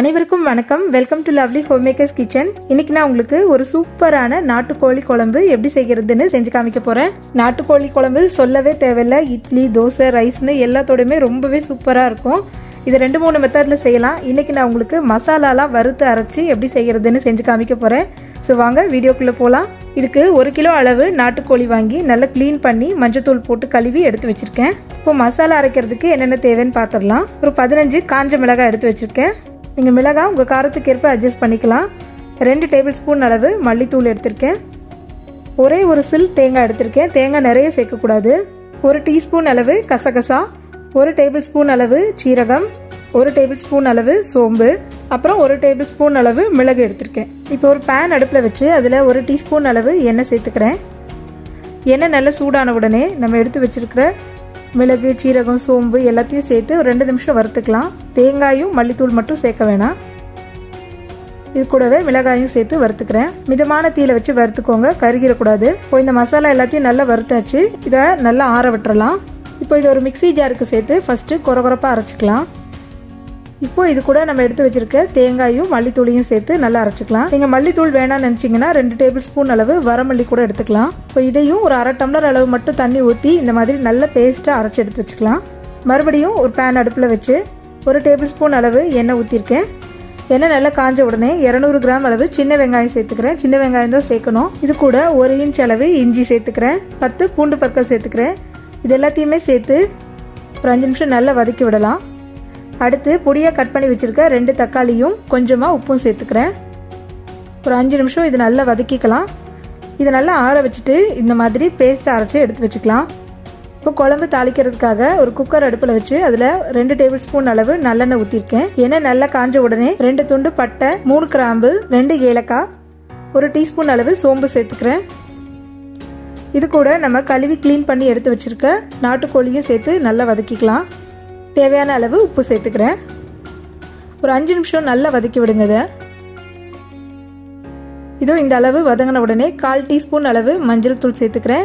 அனைவருக்கும் வணக்கம் welcome to lovely home makers kitchen இன்னைக்கு நான் உங்களுக்கு ஒரு சூப்பரான நாட்டுக்கோழி குழம்பு எப்படி செய்கிறதுன்னு செஞ்சு காமிக்க போறேன் நாட்டுக்கோழி குழம்பு சொல்லவே தேவையில்ல இட்லி தோசை ரைஸ்னு எல்லாத்தோடையுமே ரொம்பவே சூப்பரா இருக்கும் இது ரெண்டு மூணு மெத்தட்ல செய்யலாம் இன்னைக்கு நான் உங்களுக்கு மசாலாலாம் வறுத்து அரைச்சி எப்படி செய்கிறதுன்னு செஞ்சு காமிக்க போறேன் ஸோ வாங்க வீடியோக்குள்ள போகலாம் இதுக்கு ஒரு கிலோ அளவு நாட்டுக்கோழி வாங்கி நல்லா க்ளீன் பண்ணி மஞ்சத்தூள் போட்டு கழுவி எடுத்து வச்சிருக்கேன் இப்போ மசாலா அரைக்கிறதுக்கு என்னென்ன தேவைன்னு பார்த்துடலாம் ஒரு பதினஞ்சு காஞ்ச மிளகாய் எடுத்து வச்சிருக்கேன் நீங்கள் மிளகாய் உங்கள் காரத்துக்கு ஏற்ப அட்ஜஸ்ட் பண்ணிக்கலாம் ரெண்டு டேபிள் ஸ்பூன் அளவு மல்லித்தூள் எடுத்திருக்கேன் ஒரே ஒரு சில் தேங்காய் எடுத்திருக்கேன் தேங்காய் நிறைய சேர்க்கக்கூடாது ஒரு டீஸ்பூன் அளவு கசகசா ஒரு டேபிள் ஸ்பூன் அளவு சீரகம் ஒரு டேபிள் ஸ்பூன் அளவு சோம்பு அப்புறம் ஒரு டேபிள் ஸ்பூன் அளவு மிளகு எடுத்திருக்கேன் இப்போ ஒரு பேன் அடுப்பில் வச்சு அதில் ஒரு டீஸ்பூன் அளவு எண்ணெய் சேர்த்துக்கிறேன் எண்ணெய் நல்லா சூடான உடனே நம்ம எடுத்து வச்சிருக்கிற மிளகு சீரகம் சோம்பு எல்லாத்தையும் சேர்த்து ஒரு ரெண்டு நிமிஷம் வறுத்துக்கலாம் தேங்காயும் மல்லித்தூள் மட்டும் சேர்க்க வேணாம் இது கூடவே மிளகாயும் சேர்த்து வறுத்துக்கிறேன் மிதமான தீயில வச்சு வறுத்துக்கோங்க கருகிடக்கூடாது இப்போ இந்த மசாலா எல்லாத்தையும் நல்லா வறுத்தாச்சு இதை நல்லா ஆற விட்டுறலாம் இப்போ இது ஒரு மிக்சி ஜாருக்கு சேர்த்து ஃபஸ்ட்டு குறகுறப்பாக அரைச்சிக்கலாம் இப்போ இது கூட நம்ம எடுத்து வச்சிருக்க தேங்காயும் மல்லித்தூளையும் சேர்த்து நல்லா அரைச்சிக்கலாம் நீங்கள் மல்லித்தூள் வேணாம்னு நினச்சிங்கன்னா ரெண்டு டேபிள் ஸ்பூன் அளவு வரமல்லி கூட எடுத்துக்கலாம் இப்போ இதையும் ஒரு அரை டம்ளர் அளவு மட்டும் தண்ணி ஊற்றி இந்த மாதிரி நல்ல பேஸ்ட்டாக அரைச்சி எடுத்து வச்சுக்கலாம் மறுபடியும் ஒரு பேன் அடுப்பில் வச்சு ஒரு டேபிள் ஸ்பூன் அளவு எண்ணெய் ஊற்றிருக்கேன் எண்ணெய் நல்லா காஞ்ச உடனே இரநூறு கிராம் அளவு சின்ன வெங்காயம் சேர்த்துக்கிறேன் சின்ன வெங்காயம் தான் சேர்க்கணும் இது கூட ஒரு இன்ச் அளவு இஞ்சி சேர்த்துக்கிறேன் பத்து பூண்டு பற்கள் சேர்த்துக்கிறேன் இது எல்லாத்தையுமே சேர்த்து ஒரு அஞ்சு நிமிஷம் நல்லா வதக்கி விடலாம் அடுத்து பொடியாக கட் பண்ணி வச்சுருக்க ரெண்டு தக்காளியும் கொஞ்சமாக உப்பும் சேர்த்துக்கிறேன் ஒரு அஞ்சு நிமிஷம் இது நல்லா வதக்கிக்கலாம் இதை நல்லா ஆற வச்சுட்டு இந்த மாதிரி பேஸ்ட் அரைச்சி எடுத்து வச்சுக்கலாம் இப்போ குழம்பு தாளிக்கிறதுக்காக ஒரு குக்கர் அடுப்பில் வச்சு அதில் ரெண்டு டேபிள் ஸ்பூன் அளவு நல்லெண்ணெய் ஊற்றிருக்கேன் எண்ணெய் நல்லா காஞ்ச உடனே ரெண்டு துண்டு பட்டை மூணு கிராம்பு ரெண்டு ஏலக்காய் ஒரு டீஸ்பூன் அளவு சோம்பு சேர்த்துக்கிறேன் இது கூட நம்ம கழுவி க்ளீன் பண்ணி எடுத்து வச்சுருக்க நாட்டுக்கோழியும் சேர்த்து நல்லா வதக்கிக்கலாம் தேவையான அளவு உப்பு சேர்த்துக்கிறேன் ஒரு அஞ்சு நிமிஷம் நல்லா வதக்கி விடுங்க இதை இதோ இந்த அளவு வதங்கின உடனே கால் டீஸ்பூன் அளவு மஞ்சள் தூள் சேர்த்துக்கிறேன்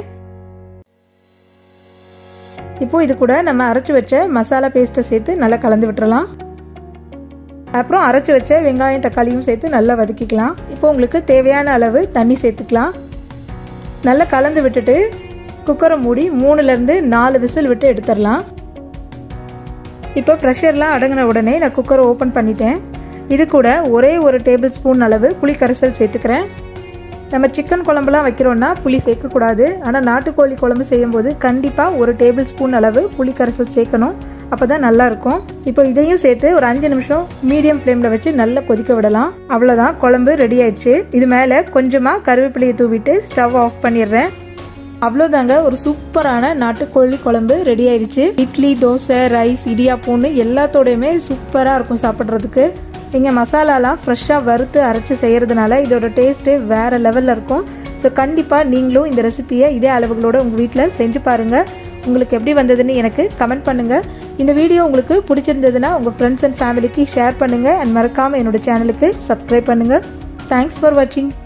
இப்போ இது கூட நம்ம அரைச்சி வச்ச மசாலா பேஸ்ட்டை சேர்த்து நல்லா கலந்து விட்டுறலாம் அப்புறம் அரைச்சி வச்ச வெங்காயம் தக்காளியும் சேர்த்து நல்லா வதக்கிக்கலாம் இப்போ உங்களுக்கு தேவையான அளவு தண்ணி சேர்த்துக்கலாம் நல்லா கலந்து விட்டுட்டு குக்கரை மூடி மூணுலேருந்து நாலு விசில் விட்டு எடுத்துடலாம் இப்போ ப்ரெஷர்லாம் அடங்கின உடனே நான் குக்கரை ஓப்பன் பண்ணிட்டேன் இது கூட ஒரே ஒரு டேபிள் ஸ்பூன் அளவு புளி கரைசல் சேர்த்துக்கிறேன் நம்ம சிக்கன் குழம்புலாம் வைக்கிறோன்னா புளி சேர்க்கக்கூடாது ஆனால் நாட்டுக்கோழி குழம்பு செய்யும்போது கண்டிப்பாக ஒரு டேபிள் ஸ்பூன் அளவு புளி கரைசல் சேர்க்கணும் அப்போ தான் நல்லாயிருக்கும் இப்போ இதையும் சேர்த்து ஒரு அஞ்சு நிமிஷம் மீடியம் ஃப்ளேமில் வச்சு நல்லா கொதிக்க விடலாம் அவ்வளோதான் குழம்பு ரெடி ஆயிடுச்சு இது மேலே கொஞ்சமாக கருவேப்பிலையை தூவிட்டு ஸ்டவ் ஆஃப் பண்ணிடுறேன் அவ்வளோதாங்க ஒரு சூப்பரான நாட்டுக்கோழி குழம்பு ரெடி ஆயிடுச்சு இட்லி தோசை ரைஸ் இடியாப்பூன்னு எல்லாத்தோடையுமே சூப்பராக இருக்கும் சாப்பிட்றதுக்கு நீங்கள் மசாலாலாம் ஃப்ரெஷ்ஷாக வறுத்து அரைச்சி செய்கிறதுனால இதோட டேஸ்ட்டு வேறு லெவலில் இருக்கும் ஸோ கண்டிப்பாக நீங்களும் இந்த ரெசிப்பியை இதே அளவுகளோட உங்கள் வீட்டில் செஞ்சு பாருங்கள் உங்களுக்கு எப்படி வந்ததுன்னு எனக்கு கமெண்ட் பண்ணுங்கள் இந்த வீடியோ உங்களுக்கு பிடிச்சிருந்ததுன்னா உங்கள் ஃப்ரெண்ட்ஸ் அண்ட் ஃபேமிலிக்கு ஷேர் பண்ணுங்கள் அண்ட் மறக்காமல் என்னோட சேனலுக்கு சப்ஸ்கிரைப் பண்ணுங்கள் தேங்க்ஸ் ஃபார் வாட்சிங்